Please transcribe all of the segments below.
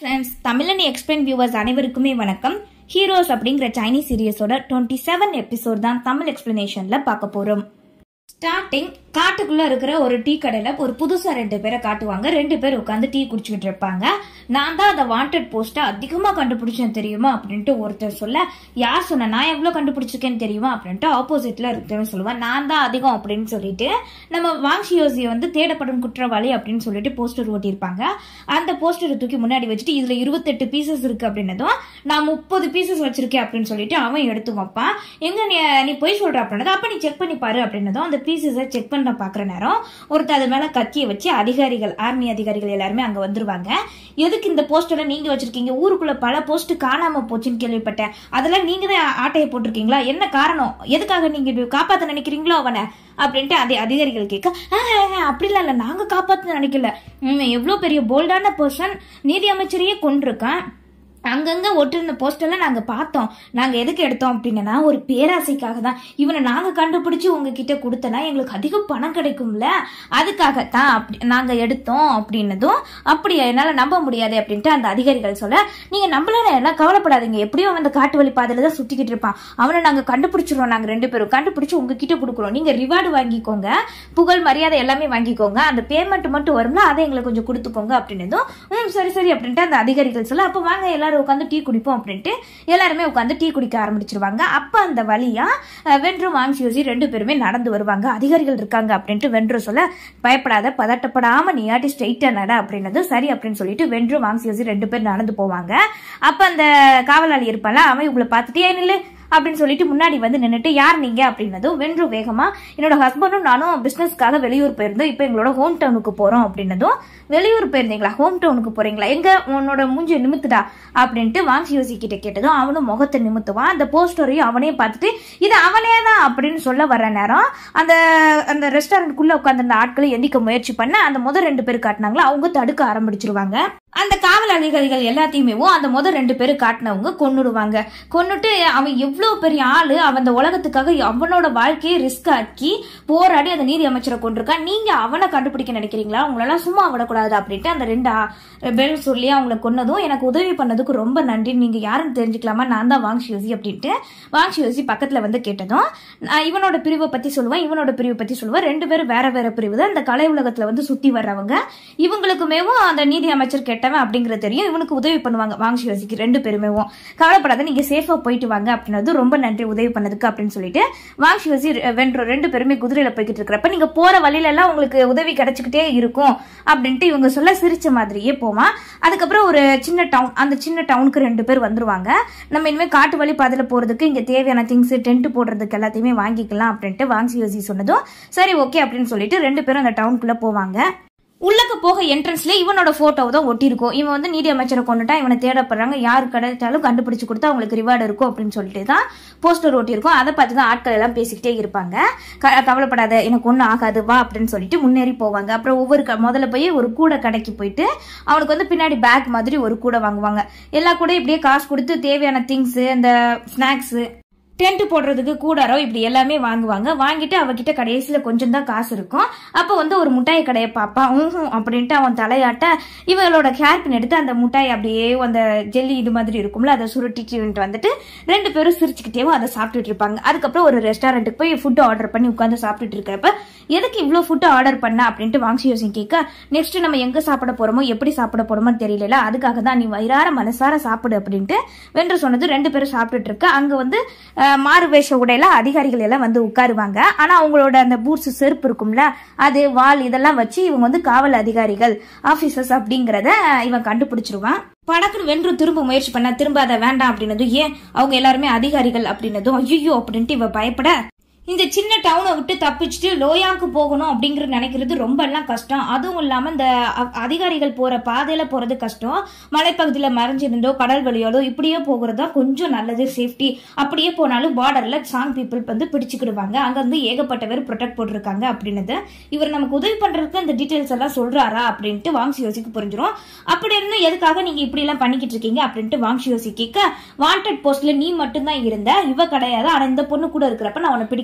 friends தமிழனி explain viewers அனைவருக்குமே வணக்கம் heroes அப்படிங்கிற சைனீஸ் சீரியஸோட டுவெண்ட்டி செவன் எபிசோட் தான் தமிழ் எக்ஸ்பிளனேஷன்ல பார்க்க போறோம் ஸ்டார்டிங் காட்டுக்குள்ள இருக்கிற ஒரு டீ கடையில ஒரு புதுசா ரெண்டு பேரை காட்டுவாங்க ரெண்டு பேர் உட்காந்து டீ குடிச்சுக்கிட்டு இருப்பாங்க நான் தான் அந்த வாண்டட் போஸ்ட்டை அதிகமா கண்டுபிடிச்சேன் தெரியுமா அப்படின்ட்டு ஒருத்தர் சொல்ல யார் சொன்ன நான் எவ்வளவு கண்டுபிடிச்சிருக்கேன்னு தெரியுமா அப்படின்ட்டு ஆப்போசிட்ல இருக்கிறவன் சொல்லுவேன் நான் தான் அதிகம் அப்படின்னு சொல்லிட்டு நம்ம வாங்ஷியோசியை வந்து தேடப்படும் குற்றவாளி அப்படின்னு சொல்லிட்டு போஸ்டர் ஓட்டியிருப்பாங்க அந்த போஸ்டரை தூக்கி முன்னாடி வச்சுட்டு இதுல இருபத்தெட்டு பீசஸ் இருக்கு அப்படின்னதும் நான் முப்பது பீசஸ் வச்சிருக்கேன் அப்படின்னு சொல்லிட்டு அவன் எடுத்து வைப்பான் எங்க நீ நீ போய் சொல்ற அப்படின்னது அப்ப நீ செக் பண்ணி பாரு அப்படின்னதும் அந்த பீசஸை செக் பண்ண பாக்குற நேரம் ஒருத்தர் அது மேல கத்தியை வச்சு அதிகாரிகள் ஆர்மி அதிகாரிகள் எல்லாருமே அங்க வந்துருவாங்க எதுக்கு இந்த போஸ்டரை நீங்க வச்சிருக்கீங்க ஊருக்குள்ள பல போஸ்ட் காணாம போச்சுன்னு கேள்விப்பட்டேன் அதெல்லாம் நீங்க தான் ஆட்டையை போட்டிருக்கீங்களா என்ன காரணம் எதுக்காக நீங்க இப்படி காப்பாத்த நினைக்கிறீங்களோ அவனை அப்படின்ட்டு அதே அதிகாரிகள் கேட்க "ஆஹ், ஆஹ், அப்படிலாம் இல்ல நாங்க காப்பாத்த நினைக்கல உம், எவ்வளவு பெரிய போல்டான பர்சன் நீதி அமைச்சரையே கொண்டிருக்கான் அங்கங்க ஒட்டிருந்த போஸ்டர்லாம் நாங்க பார்த்தோம் நாங்க எதுக்கு எடுத்தோம் அப்படின்னா ஒரு பேராசைக்காக தான் இவனை நாங்க கண்டுபிடிச்சு உங்ககிட்ட கொடுத்தனா எங்களுக்கு அதிக பணம் கிடைக்கும்ல அதுக்காகத்தான் அப்படி நாங்க எடுத்தோம் அப்படின்னதும் அப்படி என்னால நம்ப முடியாது அப்படின்ட்டு அந்த அதிகாரிகள் சொல்ல நீங்க நம்பலாம் எல்லாம் கவலைப்படாதீங்க எப்படியும் அவன் அந்த காட்டு வழி பாதையில தான் சுத்திக்கிட்டு இருப்பான் அவனை நாங்க கண்டுபிடிச்சிருவோம் நாங்க ரெண்டு பேரும் கண்டுபிடிச்சு உங்ககிட்ட கொடுக்குறோம் நீங்க ரிவார்டு வாங்கிக்கோங்க புகழ் மரியாதை எல்லாமே வாங்கிக்கோங்க அந்த பேமெண்ட் மட்டும் வரும்ல அதை எங்களுக்கு கொஞ்சம் கொடுத்துக்கோங்க அப்படின்னதும் ம் சரி சரி அப்படின்ட்டு அந்த அதிகாரிகள் சொல்ல அப்ப வாங்க எல்லாரும் உட்காந்து டீ குடிப்போம் அப்படின்ட்டு எல்லாருமே உட்காந்து டீ குடிக்க ஆரம்பிச்சிருவாங்க அப்ப அந்த வழியா அஹ், வென்று வாங்சியோசி ரெண்டு பேருமே நடந்து வருவாங்க அதிகாரிகள் இருக்காங்க அப்படின்ட்டு வென்று சொல்ல பயப்படாத பதட்டப்படாம நீயாட்டி ஸ்ட்ரெயிட்டா நட அப்படின்னது சரி அப்படின்னு சொல்லிட்டு வென்று வாங்சியோசி ரெண்டு பேர் நடந்து போவாங்க அப்ப அந்த காவலாளி இருப்பான்ல அவன் இவங்களை பார்த்துட்டு ஏன் நில்லு அப்படின்னு சொல்லிட்டு முன்னாடி வந்து நின்னுட்டு யார் நீங்க அப்படின்னதும் வென்று வேகமா என்னோட ஹஸ்பண்டும் நானும் பிசினஸ்க்காக வெளியூர் போயிருந்தோம் இப்போ எங்களோட ஹோம் டவுனுக்கு போறோம் அப்படின்னதும் வெளியூர் போயிருந்தீங்களா ஹோம் டவுனுக்கு போறீங்களா எங்க உன்னோட மூஞ்சி நிமித்துடா அப்படின்ட்டு வாங்கி யோசிக்கிட்ட கேட்டதும் அவனும் முகத்தை நிமித்துவான் அந்த போஸ்டரையும் அவனே பார்த்துட்டு இது அவனே தான் அப்படின்னு சொல்ல வர நேரம் அந்த அந்த ரெஸ்டாரண்ட்குள்ள உட்காந்துருந்த ஆட்களை எந்திக்க முயற்சி பண்ண அந்த முதல் ரெண்டு பேர் காட்டினாங்களோ அவங்க தடுக்க ஆரம்பிச்சிருவாங்க அந்த காவல் அதிகாரிகள் எல்லாத்தையுமே அந்த முதல் ரெண்டு பேரும் காட்டினவங்க கொன்னுடுவாங்க கொன்னுட்டு அவன் எவ்வளவு பெரிய ஆளு அவன் அந்த உலகத்துக்காக அவனோட வாழ்க்கையை ரிஸ்க் ஆக்கி போராடி அந்த நீதி அமைச்சரை கொண்டிருக்கான் நீங்க அவனை கண்டுபிடிக்க நினைக்கிறீங்களா உங்களெல்லாம் சும்மா விடக்கூடாது அப்படின்ட்டு அந்த ரெண்டு ஆ- பேர் சொல்லி அவங்கள கொன்னதும் எனக்கு உதவி பண்ணதுக்கு ரொம்ப நன்றி நீங்க யாருன்னு தெரிஞ்சுக்கலாமா நான் தான் வாங்ஷியோசி அப்படின்ட்டு வாங்ஷியோசி பக்கத்துல வந்து கேட்டதும் நான் இவனோட பிரிவை பத்தி சொல்லுவேன் இவனோட பிரிவை பத்தி சொல்லுவேன் ரெண்டு பேரும் வேற வேற பிரிவு தான் இந்த கலை உலகத்துல வந்து சுத்தி வர்றவங்க இவங்களுக்குமேவும் அந்த நீதி அமைச்சர் கெட்டவன் அப்படிங்கிறது தெரியும் இவனுக்கு உதவி பண்ணுவாங்க வாங்கி யோசிக்கு ரெண்டு பேருமேவும் கவலைப்படாத நீங்க சேஃபா போயிட்டு வாங்க அப்படின்னது ரொம்ப நன்றி உதவி பண்ணதுக்கு அப்படின்னு சொல்லிட்டு வாங்கி யோசி வென்ற ரெண்டு பேருமே குதிரையில போய்கிட்டு இருக்கிறப்ப நீங்க போற வழியில எல்லாம் உங்களுக்கு உதவி கிடைச்சிக்கிட்டே இருக்கும் அப்படின்ட்டு இவங்க சொல்ல சிரிச்ச மாதிரியே போவான் அதுக்கப்புறம் ஒரு சின்ன டவுன் அந்த சின்ன டவுனுக்கு ரெண்டு பேர் வந்துருவாங்க நம்ம இனிமே காட்டு வழி பாதையில போறதுக்கு இங்க தேவையான திங்ஸ் டென்ட் போடுறதுக்கு எல்லாத்தையுமே வாங்கிக்கலாம் அப்படின்ட்டு வாங்கி யோசி சொன்னதும் சரி ஓகே அப்படின்னு சொல்லிட்டு ரெண்டு பேரும் அந்த டவுனுக்குள்ள போவாங்க உள்ளக்க போக என்ட்ரன்ஸ்ல இவனோட போட்டோ தான் ஒட்டியிருக்கும் இவன் வந்து நீதி அமைச்சரை கொண்டுட்டா இவனை தேடப்படுறாங்க யாரு கிடைச்சாலும் கண்டுபிடிச்சு கொடுத்தா அவங்களுக்கு ரிவார்டு இருக்கும் அப்படின்னு சொல்லிட்டு தான் போஸ்டர் ஒட்டியிருக்கும் அதை பார்த்து தான் ஆட்கள் எல்லாம் பேசிக்கிட்டே இருப்பாங்க க- கவலைப்படாத எனக்கு ஒன்றும் ஆகாது வா அப்படின்னு சொல்லிட்டு முன்னேறி போவாங்க அப்புறம் ஒவ்வொரு க- முதல்ல போய் ஒரு கூடை கடைக்கு போயிட்டு அவனுக்கு வந்து பின்னாடி பேக் மாதிரி ஒரு கூடை வாங்குவாங்க எல்லா கூட இப்படியே காசு கொடுத்து தேவையான திங்ஸ் இந்த ஸ்நாக்ஸ் டென்ட் போடுறதுக்கு கூடாரோ இப்படி எல்லாமே வாங்குவாங்க வாங்கிட்டு அவகிட்ட கடைசியில கொஞ்சம் தான் காசு இருக்கும் அப்போ வந்து ஒரு முட்டாய் கடையை பார்ப்பான் ஊஹும் அப்படின்ட்டு அவன் தலையாட்ட இவளோட ஹேர் பின் எடுத்து அந்த முட்டாய் அப்படியே அந்த ஜெல்லி இது மாதிரி இருக்கும்ல அதை சுருட்டிட்டு வந்துட்டு ரெண்டு பேரும் சிரிச்சுக்கிட்டேவும் அதை சாப்பிட்டுட்டு இருப்பாங்க அதுக்கப்புறம் ஒரு ரெஸ்டாரண்ட்டுக்கு போய் ஃபுட் ஆர்டர் பண்ணி உட்காந்து சாப்பிட்டுட்டு இருக்கிறப்ப எதுக்கு இவ்வளோ ஃபுட்டு ஆர்டர் பண்ண அப்படின்ட்டு வாங்கி யோசிக்க கேட்க நெக்ஸ்ட் நம்ம எங்க சாப்பிட போறோமோ எப்படி சாப்பிட போறோமோ தெரியல அதுக்காக தான் நீ வயிறார மனசார சாப்பிடு அப்படின்ட்டு வென்று சொன்னது ரெண்டு பேரும் சாப்பிட்டுட்டு இருக்க அங்க வந்து அஹ், மாறு வேஷ உடையில அதிகாரிகள் எல்லாம் வந்து உட்காருவாங்க ஆனா அவங்களோட அந்த பூட்ஸ் செருப்பு இருக்கும்ல அது வால் இதெல்லாம் வச்சு இவங்க வந்து காவல் அதிகாரிகள் ஆபீசர்ஸ் அப்படிங்கறத இவன் கண்டுபிடிச்சிருவான் படக்குன்னு வென்று திரும்ப முயற்சி பண்ண திரும்ப அதை வேண்டாம் அப்படின்னதும் ஏன் அவங்க எல்லாருமே அதிகாரிகள் அப்படின்னதும் ஐயோ அப்படின்ட்டு இவ பயப்பட இந்த சின்ன டவுனை விட்டு தப்பிச்சுட்டு லோயாங்க்கு போகணும் அப்படிங்கிறது நினைக்கிறது ரொம்ப எல்லாம் கஷ்டம் அதுவும் இல்லாம இந்த அ- அதிகாரிகள் போற பாதையில போறது கஷ்டம் மலைப்பகுதியில மறைஞ்சிருந்தோ கடல் வழியோடோ இப்படியே போகிறதா கொஞ்சம் நல்லது சேஃப்டி அப்படியே போனாலும் பார்டர்ல சாங் பீப்புள் வந்து பிடிச்சுக்கிடுவாங்க அங்க வந்து ஏகப்பட்ட பேர் ப்ரொடெக்ட் போட்டிருக்காங்க அப்படின்னது இவர் நமக்கு உதவி பண்றதுக்கு இந்த டீடைல்ஸ் எல்லாம் சொல்றாரா அப்படின்ட்டு வாங்சி யோசிக்கு புரிஞ்சிரும் அப்படி இருந்து எதுக்காக நீங்க இப்படி எல்லாம் பண்ணிக்கிட்டு இருக்கீங்க அப்படின்ட்டு வாங்சி யோசி கேட்க வாண்டட் போஸ்ட்ல நீ மட்டும்தான் இருந்த இவ கிடையாது ஆனா இந்த பொண்ணு கூட இருக்கிறப்ப நான் உன்னை பிடிக்க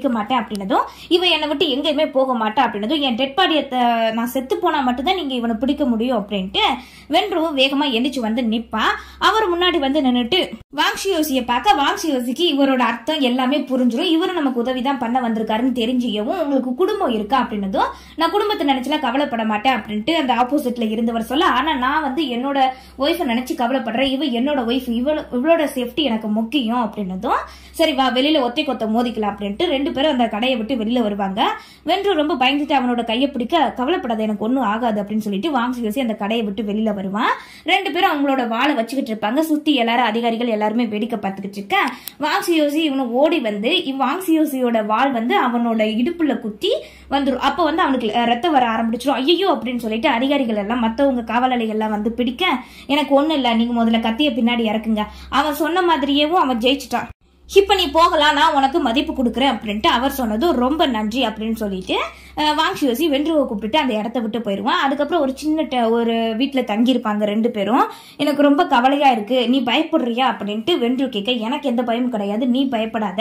பிடிக்க மாட்டேன் அப்படின்னதும் இவன் என்னை விட்டு எங்கேயுமே போக மாட்டா அப்படின்னதும் என் டெட் பாடியை நான் செத்து போனா மட்டும்தான் நீங்க இவனை பிடிக்க முடியும் அப்படின்ட்டு வென்றுவும் வேகமா எந்திரிச்சு வந்து நிப்பா அவர் முன்னாடி வந்து நின்னுட்டு வாங்ஷியோசியை பார்க்க வாங்ஷியோசிக்கு இவரோட அர்த்தம் எல்லாமே புரிஞ்சிடும் இவரும் நமக்கு உதவி தான் பண்ண வந்திருக்காருன்னு தெரிஞ்சுக்கவும் உங்களுக்கு குடும்பம் இருக்கா அப்படின்னதும் நான் குடும்பத்தை நினைச்சுலாம் கவலைப்பட மாட்டேன் அப்படின்ட்டு அந்த ஆப்போசிட்ல இருந்தவர் சொல்ல ஆனா நான் வந்து என்னோட ஒய்ஃபை நினைச்சு கவலைப்படுறேன் இவ என்னோட ஒய்ஃப் இவளோ இவளோட சேஃப்டி எனக்கு முக்கியம் அப்படின்னதும் சரி வா வெளியில ஒத்தை கொத்த மோதிக்கலாம் அப்படின்ட்டு ரெண்டு பேரும் அந்த கடையை விட்டு வெளியில வருவாங்க வென்று ரொம்ப பயந்துட்டு அவனோட கையை பிடிக்க கவலைப்படாத எனக்கு ஒன்றும் ஆகாது அப்படின்னு சொல்லிட்டு வாங்கி யோசி அந்த கடையை விட்டு வெளியில வருவான் ரெண்டு பேரும் அவங்களோட வாளை வச்சுக்கிட்டு இருப்பாங்க சுத்தி எல்லாரும் அதிகாரிகள் எல்லாருமே வேடிக்கை பார்த்துக்கிட்டு இருக்க வாங்சி யோசி இவனை ஓடி வந்து வாங்சி யோசியோட வாள் வந்து அவனோட இடுப்புல குத்தி வந்துடும் அப்போ வந்து அவனுக்கு அஹ், ரத்தம் வர ஆரம்பிச்சிடும் ஐயோ அப்படின்னு சொல்லிட்டு அதிகாரிகள் எல்லாம் மற்றவங்க காவலாளிகள் எல்லாம் வந்து பிடிக்க எனக்கு ஒன்றும் இல்லை நீங்க முதல்ல கத்திய பின்னாடி இறக்குங்க அவன் சொன்ன மாதிரியேவும் அவன் ஜெயிச்சிட்டான் இப்ப நீ போகலாம் நான் உனக்கு மதிப்பு கொடுக்குறேன் அப்படின்ட்டு அவர் சொன்னதும் ரொம்ப நன்றி அப்படின்னு சொல்லிட்டு அஹ், வாங்ஷியோசி வென்றுவை கூப்பிட்டு அந்த இடத்த விட்டு போயிடுவான் அதுக்கப்புறம் ஒரு சின்ன ட- ஒரு வீட்டுல தங்கியிருப்பாங்க ரெண்டு பேரும் எனக்கு ரொம்ப கவலையா இருக்கு நீ பயப்படுறியா அப்படின்ட்டு வென்று கேட்க எனக்கு எந்த பயமும் கிடையாது நீ பயப்படாத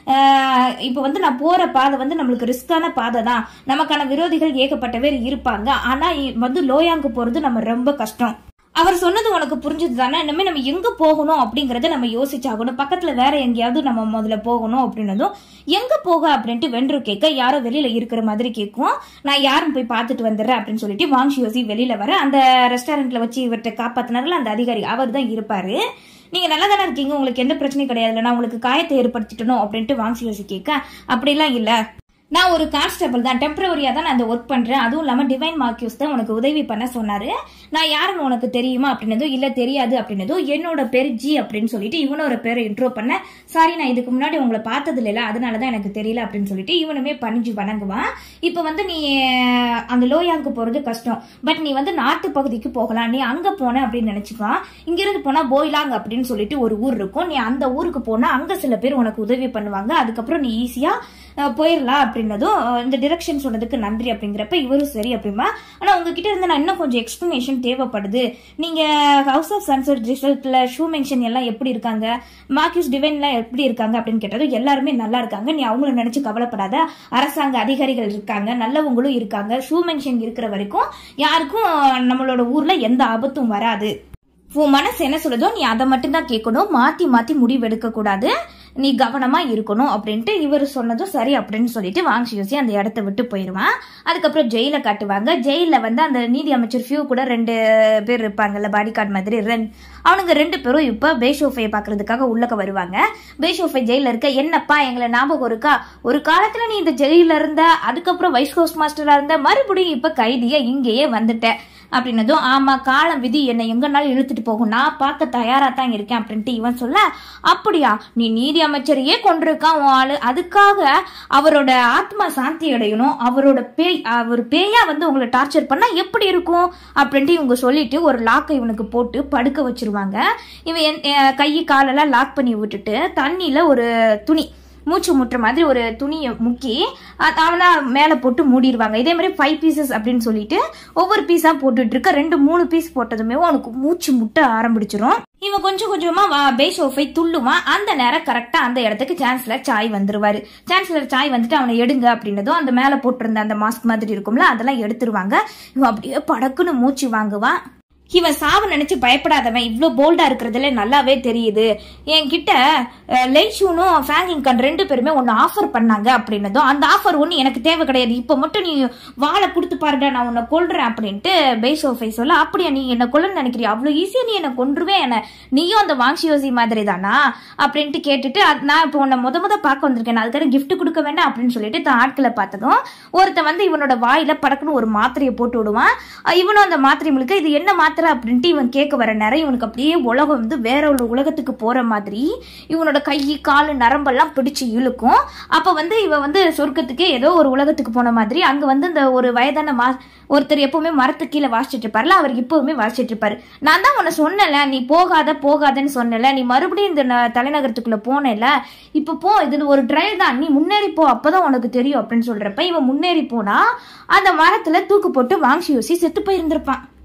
அஹ், இப்ப வந்து நான் போற பாதை வந்து நம்மளுக்கு ரிஸ்கான பாதை தான் நமக்கான விரோதிகள் ஏகப்பட்ட பேர் இருப்பாங்க ஆனா இ- வந்து லோயாங்கு போறது நம்ம ரொம்ப கஷ்டம் அவர் சொன்னது உனக்கு புரிஞ்சது தானே இனிமே நம்ம எங்க போகணும் அப்படிங்கறத நம்ம யோசிச்சாகணும் பக்கத்துல வேற எங்கேயாவது நம்ம முதல்ல போகணும் அப்படின்னதும் எங்க போக அப்படின்ட்டு வென்று கேட்க யாரோ வெளியில இருக்கிற மாதிரி கேட்கும் நான் யாரும் போய் பார்த்துட்டு வந்துடுறேன் அப்படின்னு சொல்லிட்டு வாங்ஷி யோசி வெளியில வர அந்த ரெஸ்டாரண்ட்ல வச்சு இவர்கிட்ட காப்பாத்தினார்ல அந்த அதிகாரி அவர் தான் இருப்பாரு நீங்க நல்லா தானே இருக்கீங்க உங்களுக்கு எந்த பிரச்சனையும் கிடையாது நான் உங்களுக்கு காயத்தை ஏற்படுத்திட்டணும் அப்படின்ட்டு வாங்ஷி யோசி கேட்க அப்படிலாம் இல்ல நான் ஒரு கான்ஸ்டபிள் தான் டெம்பரவரியா தான் நான் அந்த ஒர்க் பண்றேன் அதுவும் இல்லாம டிவைன் மார்க்கியூஸ் தான் உனக்கு உதவி பண்ண சொன்னாரு நான் யாருன்னு உனக்கு தெரியுமா அப்படின்னதும் இல்ல தெரியாது அப்படின்னதும் என்னோட பேர் ஜி அப்படின்னு சொல்லிட்டு இவனோட பேரை இன்ட்ரோ பண்ண சாரி நான் இதுக்கு முன்னாடி உங்களை பார்த்தது இல்ல அதனாலதான் எனக்கு தெரியல அப்படின்னு சொல்லிட்டு இவனுமே பணிஞ்சு வணங்குவான் இப்ப வந்து நீ அஹ், அந்த லோயாங்கு போறது கஷ்டம் பட் நீ வந்து நாட்டு பகுதிக்கு போகலாம் நீ அங்க போன அப்படின்னு நினைச்சுக்கலாம் இங்க இருந்து போனா போய்லாங் அப்படின்னு சொல்லிட்டு ஒரு ஊர் இருக்கும் நீ அந்த ஊருக்கு போனா அங்க சில பேர் உனக்கு உதவி பண்ணுவாங்க அதுக்கப்புறம் நீ ஈஸியா அஹ், போயிடலாம் அப்படின்னதும் அஹ், இந்த டிரெக்ஷன் சொன்னதுக்கு நன்றி அப்படிங்கிறப்ப இவரும் சரி அப்படிமா ஆனா உங்ககிட்ட இருந்து நான் இன்னும் கொஞ்சம் எக்ஸ்பிளனேஷன் தேவைப்படுது நீங்க ஹவுஸ் ஆஃப் சன்செட் ரிசல்ட்ல ஷூ மென்ஷன் எல்லாம் எப்படி இருக்காங்க மார்க்கியூஸ் டிவைன்லாம் எப்படி இருக்காங்க அப்படின்னு கேட்டதும் எல்லாருமே நல்லா இருக்காங்க நீ அவங்கள நினைச்சு கவலைப்படாத அரசாங்க அதிகாரிகள் இருக்காங்க நல்லவங்களும் இருக்காங்க ஷூ மென்ஷன் இருக்கிற வரைக்கும் யாருக்கும் நம்மளோட ஊர்ல எந்த ஆபத்தும் வராது உன் மனசு என்ன சொல்லுதோ நீ அதை மட்டும்தான் கேட்கணும் மாத்தி மாத்தி முடிவு எடுக்க கூடாது நீ கவனமா இருக்கணும் அப்படின்ட்டு இவர் சொன்னதும் சரி அப்படின்னு சொல்லிட்டு வாங்கி யோசி அந்த இடத்த விட்டு போயிடுவான் அதுக்கப்புறம் ஜெயில காட்டுவாங்க ஜெயில வந்து அந்த நீதி அமைச்சர் ஃபியூ கூட ரெண்டு பேர் இருப்பாங்கல்ல பாடி கார்டு மாதிரி ரென் அவனுங்க ரெண்டு பேரும் இப்ப பேஷோஃபையை பாக்குறதுக்காக உள்ளக்க வருவாங்க பேஷோஃபை ஜெயில இருக்க என்னப்பா எங்களை ஞாபகம் இருக்கா ஒரு காலத்துல நீ இந்த ஜெயில இருந்த அதுக்கப்புறம் வைஸ் கோஸ்ட் மாஸ்டரா இருந்த மறுபடியும் இப்ப கைதியா இங்கேயே வந்துட்ட அப்படின்னதும் ஆமா காலம் விதி என்னை எங்கனாலும் இழுத்துட்டு போகும் நான் பார்க்க தயாரா தான் இருக்கேன் அப்படின்ட்டு இவன் சொல்ல அப்படியா நீ நீதி அமைச்சரையே கொண்டிருக்கான் உன் ஆளு அதுக்காக அவரோட ஆத்மா சாந்தி அடையணும் அவரோட பேய் அவர் பேயா வந்து உங்களை டார்ச்சர் பண்ணா எப்படி இருக்கும் அப்படின்ட்டு இவங்க சொல்லிட்டு ஒரு லாக்கை இவனுக்கு போட்டு படுக்க வச்சிருவாங்க இவன் என்- அஹ் கை காலெல்லாம் லாக் பண்ணி விட்டுட்டு தண்ணியில ஒரு துணி மூச்சு முட்டுற மாதிரி ஒரு துணியை முக்கி அ- அவனை மேலே போட்டு மூடிடுவாங்க இதே மாதிரி ஃபைவ் பீசஸ் அப்படின்னு சொல்லிட்டு ஒவ்வொரு பீஸா போட்டுட்டு இருக்க ரெண்டு மூணு பீஸ் போட்டதுமே அவனுக்கு மூச்சு முட்ட ஆரம்பிச்சிரும் இவன் கொஞ்சம் கொஞ்சமா வா- பேஷோஃபை துள்ளுவான் அந்த நேரம் கரெக்டா அந்த இடத்துக்கு சான்சலர் சாய் வந்துருவாரு சான்சலர் சாய் வந்துட்டு அவனை எடுங்க அப்படின்னதும் அந்த மேல போட்டிருந்த அந்த மாஸ்க் மாதிரி இருக்கும்ல அதெல்லாம் எடுத்துருவாங்க இவன் அப்படியே படக்குன்னு மூச்சு வாங்குவான் இவன் சாவ நினைச்சு பயப்படாதவன் இவ்ளோ போல்டா இருக்கிறதுல நல்லாவே தெரியுது என்கிட்ட அஹ், லைஷூனும் ஃபேங்கிங் கன் ரெண்டு பேருமே ஒன்னு ஆஃபர் பண்ணாங்க அப்படின்னதும் அந்த ஆஃபர் ஒண்ணு எனக்கு தேவை கிடையாது இப்ப மட்டும் நீ வாழை கொடுத்து பாருடா நான் உன்னை கொல்றேன் அப்படின்ட்டு பேசோஃபை சொல்ல அப்படியா நீ என்ன கொல்லன்னு நினைக்கிறியா அவ்வளவு ஈஸியா நீ என்ன கொன்றுவேன் என்ன நீயும் அந்த வாங்ஷியோசி மாதிரி தானா அப்படின்ட்டு கேட்டுட்டு அது- நான் இப்போ உன்னை முத முத பார்க்க வந்திருக்கேன் நான் அதுக்காக gift கொடுக்க வேண்டாம் அப்படின்னு சொல்லிட்டு தான் ஆட்களை பார்த்ததும் ஒருத்தன் வந்து இவனோட வாயில படக்குன்னு ஒரு மாத்திரையை போட்டு விடுவான் அஹ் இவனும் அந்த மாத்திரை முழுக்க இது என்ன மாத்திரை அப்படின்ட்டு இவன் கேட்க வர நேரம் இவனுக்கு அப்படியே உலகம் வந்து வேற ஒரு உலகத்துக்கு போற மாதிரி இவனோட கை காலு நரம்பெல்லாம் பிடிச்சு இழுக்கும் அப்ப வந்து இவன் வந்து சொர்க்கத்துக்கே ஏதோ ஒரு உலகத்துக்கு போன மாதிரி அங்க வந்து இந்த ஒரு வயதான மா ஒருத்தர் எப்பவுமே மரத்துக்கு கீழே வாசிச்சிட்டு இருப்பார்ல அவர் எப்பவுமே வாசிச்சிட்டு இருப்பாரு நான் தான் உன்னை சொன்னல நீ போகாத போகாதன்னு சொன்னல நீ மறுபடியும் இந்த ந- தலைநகரத்துக்குள்ள போனல இப்ப போ இது ஒரு ட்ரையல் தான் நீ முன்னேறி போ அப்பதான் உனக்கு தெரியும் அப்படின்னு சொல்றப்ப இவன் முன்னேறி போனா அந்த மரத்துல தூக்கு போட்டு வாங்கி யோசி செத்து போயிருந்திருப்பான்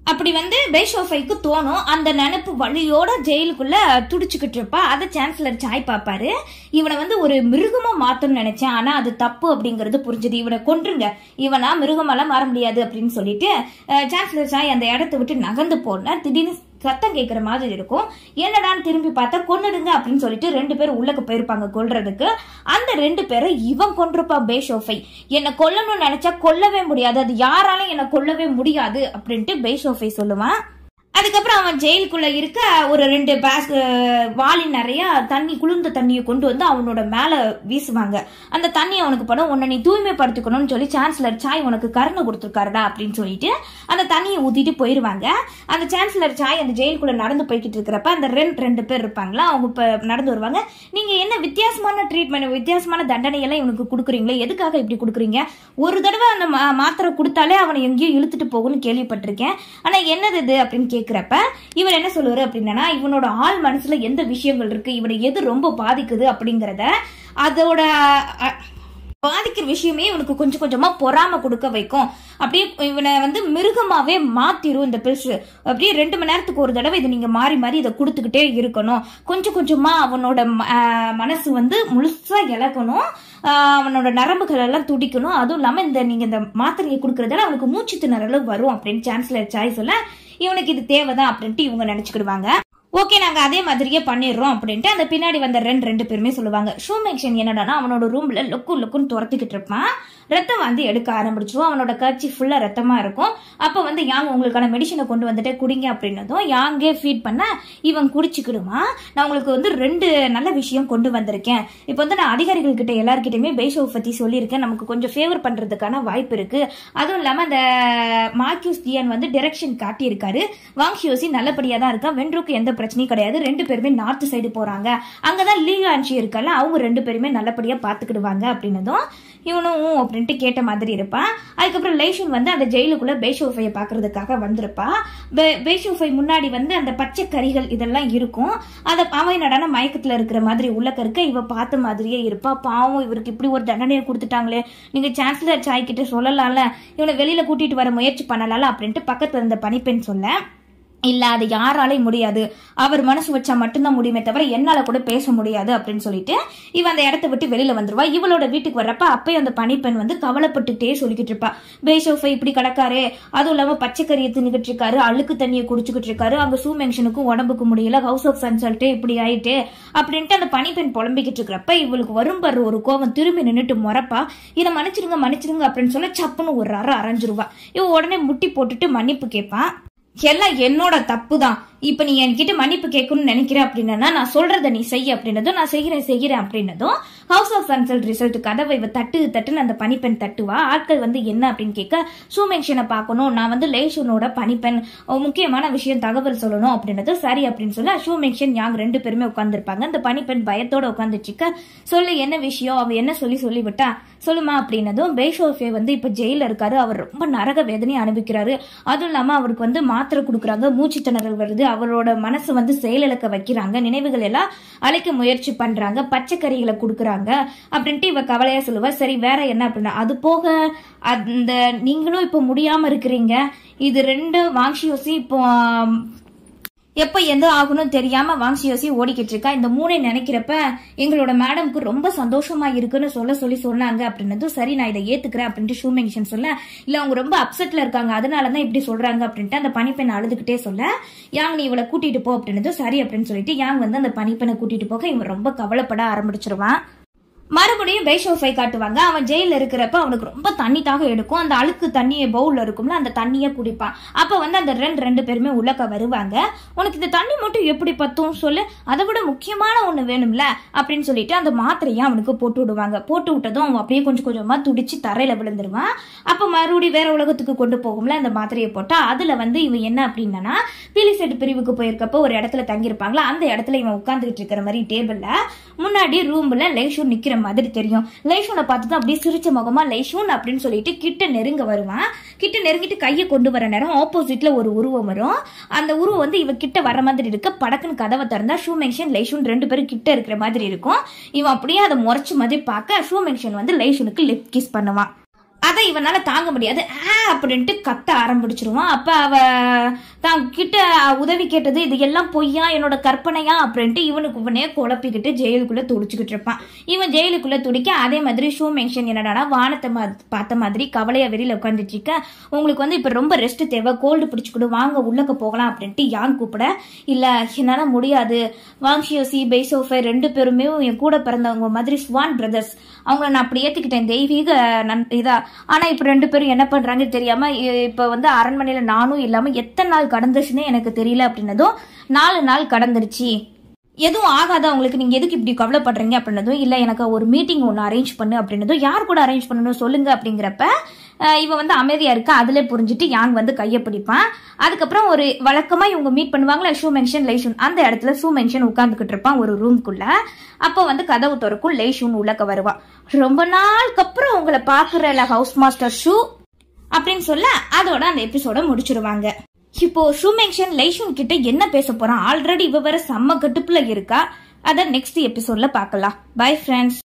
அப்படி வந்து பேஷோஃபைக்கு தோணும் அந்த நினப்பு வழியோட ஜெயிலுக்குள்ள துடிச்சுக்கிட்டு இருப்பா அதை சான்சலர் சாய் பார்ப்பாரு இவனை வந்து ஒரு மிருகமா மாத்தணும்னு நினைச்சேன் ஆனா அது தப்பு அப்படிங்கறது புரிஞ்சுது இவனை கொன்றுங்க இவனா மிருகமெல்லாம் மாற முடியாது அப்படின்னு சொல்லிட்டு அஹ், சான்சலர் சாய் அந்த இடத்த விட்டு நகர்ந்து போன திடீர்னு சத்தம் கேட்குற மாதிரி இருக்கும் என்னடான்னு திரும்பி பார்த்தா கொன்னுடுங்க அப்படின்னு சொல்லிட்டு ரெண்டு பேரும் உள்ளக்க போயிருப்பாங்க கொல்றதுக்கு அந்த ரெண்டு பேரை இவன் கொண்டிருப்பா பேஷோஃபை என்னை கொல்லணும்னு நினைச்சா கொல்லவே முடியாது அது யாராலும் என்னை கொல்லவே முடியாது அப்படின்ட்டு பேஷோஃபை சொல்லுவான் அதுக்கப்புறம் அவன் ஜெயிலுக்குள்ள இருக்க ஒரு ரெண்டு பேஸ் வாளி நிறைய தண்ணி குளிர்ந்த தண்ணியை கொண்டு வந்து அவனோட மேல வீசுவாங்க அந்த தண்ணி அவனுக்கு படம் உன்னை நீ தூய்மைப்படுத்திக்கணும்னு சொல்லி சான்சலர் சாய் உனக்கு கருணை கொடுத்துருக்காருடா அப்படின்னு சொல்லிட்டு அந்த தண்ணியை ஊத்திட்டு போயிருவாங்க அந்த சான்சலர் சாய் அந்த ஜெயிலுக்குள்ள நடந்து போய்கிட்டு இருக்கிறப்ப அந்த ரெண்டு ரெண்டு பேர் இருப்பாங்களா அவங்க இப்ப நடந்து வருவாங்க நீங்க என்ன வித்தியாசமான ட்ரீட்மெண்ட் வித்தியாசமான தண்டனை எல்லாம் இவனுக்கு கொடுக்குறீங்களே எதுக்காக இப்படி கொடுக்குறீங்க ஒரு தடவை அந்த மா- மாத்திரை கொடுத்தாலே அவனை எங்கேயோ இழுத்துட்டு போகும்னு கேள்விப்பட்டிருக்கேன் ஆனா என்னது இது அப்படின்னு கேக்குறப்ப இவர் என்ன சொல்லுவாரு அப்படின்னா இவனோட ஆள் மனசுல எந்த விஷயங்கள் இருக்கு இவனை எது ரொம்ப பாதிக்குது அப்படிங்கறத அதோட அ- பாதிக்கிற விஷயமே இவனுக்கு கொஞ்சம் கொஞ்சமா பொறாம கொடுக்க வைக்கும் அப்படியே இவனை வந்து மிருகமாவே மாத்திரும் இந்த பில்ஸ் அப்படியே ரெண்டு மணி நேரத்துக்கு ஒரு தடவை இதை நீங்க மாறி மாறி இதை கொடுத்துக்கிட்டே இருக்கணும் கொஞ்சம் கொஞ்சமா அவனோட ம- ஆஹ் மனசு வந்து முழுசா இழக்கணும் ஆஹ் அவனோட நரம்புகள் எல்லாம் துடிக்கணும் அதுவும் இல்லாம இந்த நீங்க இந்த மாத்திரையை கொடுக்கறதால அவனுக்கு மூச்சு திணறலும் வரும் அப்படின்னு சான்சலர் சாய் சொல்ல இவனுக்கு இது தேவைதான் அப்படின்ட்டு இவங்க நினைச்சுக்கிடுவாங்க ஓகே நாங்க அதே மாதிரியே பண்ணிடுறோம் அப்படின்ட்டு அந்த பின்னாடி வந்த ரெண்டு ரெண்டு பேருமே சொல்லுவாங்க ஷூமேக்ஷன் என்னடானா அவனோட ரூம்ல லுக்கு லுக்குன்னு துரத்திக்கிட்டு இருப்பான் ரத்தம் வந்து எடுக்க ஆரம்பிச்சிருவோம் அவனோட கட்சி ஃபுல்லா ரத்தமா இருக்கும் அப்ப வந்து யாங் உங்களுக்கான மெடிசனை கொண்டு வந்துட்டு குடிங்க அப்படின்னதும் யாங்கே ஃபீட் பண்ண இவன் குடிச்சுக்கிடுவான் நான் உங்களுக்கு வந்து ரெண்டு நல்ல விஷயம் கொண்டு வந்திருக்கேன் இப்போ வந்து நான் அதிகாரிகள் கிட்ட எல்லார்கிட்டயுமே பேஷோவை பத்தி சொல்லியிருக்கேன் நமக்கு கொஞ்சம் ஃபேவர் பண்றதுக்கான வாய்ப்பு இருக்கு அதுவும் இல்லாம அந்த மார்க்யூஸ் தியன் வந்து டிரெக்ஷன் காட்டியிருக்காரு வாங் ஹியோசி நல்லபடியா தான் இருக்கா வென்ட்ருக்கு எந்த பிரச்சனையும் கிடையாது ரெண்டு பேருமே நார்த் சைடு போறாங்க அங்கதான் லீ ஆன்சி இருக்கல அவங்க ரெண்டு பேருமே நல்லபடியா பாத்துக்கிடுவாங்க அப்படின்னதும் இவனும் ஊ அப்படின்ட்டு கேட்ட மாதிரி இருப்பான் அதுக்கப்புறம் லைஷன் வந்து அந்த ஜெயிலுக்குள்ள பேஷோஃபையை பாக்குறதுக்காக வந்திருப்பா பே- பேஷோஃபை முன்னாடி வந்து அந்த பச்சை கறிகள் இதெல்லாம் இருக்கும் அதை அவன் நடன மயக்கத்துல இருக்கிற மாதிரி உள்ளக்க இருக்க இவ பார்த்த மாதிரியே இருப்பா பாவம் இவருக்கு இப்படி ஒரு தண்டனையை கொடுத்துட்டாங்களே நீங்க சான்சலர் சாய் கிட்ட சொல்லலாம்ல இவனை வெளியில கூட்டிட்டு வர முயற்சி பண்ணலாம்ல அப்படின்ட்டு பக்கத்துல இருந்த பணிப்பெண் சொல்ல இல்ல அது யாராலையும் முடியாது அவர் மனசு வச்சா மட்டும்தான் முடியுமே தவிர என்னால கூட பேச முடியாது அப்படின்னு சொல்லிட்டு இவன் அந்த இடத்த விட்டு வெளியில வந்துருவா இவளோட வீட்டுக்கு வர்றப்ப அப்பயும் அந்த பணிப்பெண் வந்து கவலைப்பட்டுட்டே சொல்லிக்கிட்டு இருப்பா பேஷோஃபை இப்படி கிடக்காரே அதுவும் இல்லாம பச்சைக்கறியை தின்னுக்கிட்டு இருக்காரு அழுக்கு தண்ணியை குடிச்சுக்கிட்டு இருக்காரு அங்க சூ மென்ஷனுக்கும் உடம்புக்கு முடியல ஹவுஸ் ஆஃப் கன்சல்ட்டே இப்படி ஆயிட்டு அப்படின்ட்டு அந்த பணிப்பெண் புலம்பிக்கிட்டு இருக்கிறப்ப இவளுக்கு வரும் பாரு ஒரு கோவம் திரும்பி நின்னுட்டு முறப்பா இதை மன்னிச்சிருங்க மன்னிச்சிருங்க அப்படின்னு சொல்ல சப்புன்னு ஒரு அற அரைஞ்சிருவா இவ உடனே முட்டி போட்டுட்டு மன்னிப்பு கேட்பான் எல்லாம் என்னோட தப்பு தான் இப்ப நீ என்கிட்ட மன்னிப்பு கேட்கணும்னு நினைக்கிற அப்படின்னா நான் சொல்றத நீ செய்ய அப்படின்னதும் நான் செய்கிறேன் செய்கிறேன் அப்படின்னதும் ஹவுஸ் ஆஃப் கன்சல்ட் ரிசல்ட் கதவை இவ தட்டு தட்டுன்னு அந்த பணிப்பெண் தட்டுவா ஆட்கள் வந்து என்ன அப்படின்னு கேட்க சூமென்ஷனை பார்க்கணும் நான் வந்து லேஷனோட பணிப்பெண் அஹ் முக்கியமான விஷயம் தகவல் சொல்லணும் அப்படின்னது சரி அப்படின்னு சொல்ல ஷூமென்ஷன் யாங் ரெண்டு பேருமே உட்காந்துருப்பாங்க அந்த பணிப்பெண் பயத்தோட உட்காந்துட்டு இருக்க சொல்லு என்ன விஷயம் அவ என்ன சொல்லி சொல்லி விட்டா சொல்லுமா அப்படின்னதும் பேஷோஃபே வந்து இப்ப ஜெயில இருக்காரு அவர் ரொம்ப நரக வேதனையை அனுபவிக்கிறாரு அதுவும் இல்லாம அவருக்கு வந்து மாத்திரை கொடுக்குறாங்க மூச்சு திணறல் வருது அவரோட மனசு வந்து செயலிழக்க வைக்கிறாங்க நினைவுகள் எல்லாம் அழைக்க முயற்சி பண்றாங்க பச்சைக்கறிகளை கொடுக்குறாங்க அப்படின்ட்டு இவ கவலையா சொல்லுவா சரி வேற என்ன அப்படின்னா அது போக அந்த நீங்களும் இப்போ முடியாம இருக்கிறீங்க இது ரெண்டு வாங்ஷியோசி இப்போ ஆம், எப்ப எந்த ஆகணும் தெரியாம வாங்சி யோசி ஓடிக்கிட்டு இருக்கா இந்த மூணை நினைக்கிறப்ப எங்களோட மேடம்க்கு ரொம்ப சந்தோஷமா இருக்குன்னு சொல்ல சொல்லி சொன்னாங்க அப்படின்னதும் சரி நான் இதை ஏத்துக்கிறேன் அப்படின்ட்டு ஷூமேங்ஷன் சொல்ல இல்ல அவங்க ரொம்ப அப்செட்ல இருக்காங்க அதனாலதான் இப்படி சொல்றாங்க அப்படின்ட்டு அந்த பனிப்பெண் அழுதுகிட்டே சொல்ல யாங் நீ இவளை கூட்டிட்டு போ அப்படின்னதும் சரி அப்படின்னு சொல்லிட்டு யாங் வந்து அந்த பனிப்பெண்ணை கூட்டிட்டு போக இவன் ரொம்ப கவலைப்பட ஆரம்பிச்சிருவான் மறுபடியும் பேஷோஃபை காட்டுவாங்க அவன் ஜெயில இருக்கிறப்ப அவனுக்கு ரொம்ப தண்ணி தாக எடுக்கும் அந்த அழுக்கு தண்ணியை பவுல்ல இருக்கும்ல அந்த தண்ணியை குடிப்பான் அப்ப வந்து அந்த ரெண்டு ரெண்டு பேருமே உள்ளக்க வருவாங்க உனக்கு இந்த தண்ணி மட்டும் எப்படி பத்தும் சொல்லு அதை விட முக்கியமான ஒண்ணு வேணும்ல அப்படின்னு சொல்லிட்டு அந்த மாத்திரையை அவனுக்கு போட்டு விடுவாங்க போட்டு விட்டதும் அவன் அப்படியே கொஞ்சம் கொஞ்சமா துடிச்சு தரையில விழுந்துருவான் அப்ப மறுபடியும் வேற உலகத்துக்கு கொண்டு போகும்ல அந்த மாத்திரையை போட்டா அதுல வந்து இவன் என்ன அப்படின்னா பீலிசெட் பிரிவுக்கு போயிருக்கப்போ ஒரு இடத்துல தங்கியிருப்பாங்களா அந்த இடத்துல இவன் உட்காந்துக்கிட்டு இருக்கிற மாதிரி டேபிள்ல முன்னாடி ரூம்ல லைஷூன் நிக்கிற மாதிரி தெரியும் லைஷூனை பார்த்து அப்படியே சிரிச்ச முகமா லைஷூன் அப்படின்னு சொல்லிட்டு கிட்ட நெருங்க வருவான் கிட்ட நெருங்கிட்டு கையை கொண்டு வர நேரம் ஆப்போசிட்ல ஒரு உருவம் வரும் அந்த உருவம் வந்து இவ கிட்ட வர மாதிரி இருக்க படக்குன்னு கதவை திறந்தா ஷூ மென்ஷன் லைஷூன் ரெண்டு பேரும் கிட்ட இருக்கிற மாதிரி இருக்கும் இவன் அப்படியே அதை முறைச்சு மாதிரி பார்க்க ஷூ மென்ஷன் வந்து லைஷூனுக்கு லிப் கிஸ் பண்ணுவான் அதை இவனால தாங்க முடியாது ஆ அப்படின்ட்டு கத்த ஆரம்பிச்சிருவான் அப்ப அவ தான் கிட்ட உதவி கேட்டது இது எல்லாம் பொய்யா என்னோட கற்பனையா அப்படின்ட்டு இவனுக்கு இவனே குழப்பிக்கிட்டு ஜெயிலுக்குள்ள துடிச்சுக்கிட்டு இருப்பான் இவன் ஜெயிலுக்குள்ள துடிக்க அதே மாதிரி ஷூ மென்ஷன் என்னடா வானத்தை மா- பார்த்த மாதிரி கவலையா வெளியில உட்காந்துட்டு இருக்க உங்களுக்கு வந்து இப்ப ரொம்ப ரெஸ்ட் தேவை கோல்டு பிடிச்சுக்கிட்டு வாங்க உள்ளக்க போகலாம் அப்படின்ட்டு யான் கூப்பிட இல்ல என்னால முடியாது வாங்ஷியோசி பெய்சோஃபை ரெண்டு பேருமே என் கூட பிறந்தவங்க மாதிரி ஸ்வான் பிரதர்ஸ் அவங்கள நான் அப்படி ஏத்துக்கிட்டேன் தெய்வீக நன் இதா ஆனா இப்ப ரெண்டு பேரும் என்ன பண்றாங்க தெரியாம இ- இப்ப வந்து அரண்மனையில நானும் இல்லாம எத்தனை நாள் கடந்துச்சுன்னு எனக்கு தெரியல அப்படின்னதும் நாலு நாள் கடந்துருச்சு எதுவும் ஆகாத உங்களுக்கு நீங்க எதுக்கு இப்படி கவலைப்படுறீங்க அப்படின்னதும் இல்ல எனக்கு ஒரு மீட்டிங் ஒன்று அரேஞ்ச் பண்ணு அப்படின்னதும் யார் கூட அரேஞ்ச் பண்ணணும் சொல்லுங்க அப்படிங்கிறப்ப அஹ், இவன் வந்து அமைதியா இருக்கா அதுல புரிஞ்சுட்டு யாங் வந்து கையை பிடிப்பான் அதுக்கப்புறம் ஒரு வழக்கமா இவங்க மீட் பண்ணுவாங்களா ஷூ மென்ஷன் லைஷூன் அந்த இடத்துல ஷூ மென்ஷன் உட்காந்துக்கிட்டு இருப்பான் ஒரு ரூம்குள்ள அப்போ வந்து கதவு திறக்கும் லைஷூன் உள்ளக்க வருவான் ரொம்ப நாளுக்கு அப்புறம் உங்களை பாக்குறல ஹவுஸ் மாஸ்டர் ஷூ அப்படின்னு சொல்ல அதோட அந்த எபிசோட முடிச்சிருவாங்க இப்போ ஷூமெங்ஷன் லைஷூன் கிட்ட என்ன பேச போறான் ஆல்ரெடி இவ வேற செம்ம கட்டுப்புல இருக்கா அத நெக்ஸ்ட் எபிசோட்ல பார்க்கலாம் பை ஃப்ரெண்ட்ஸ்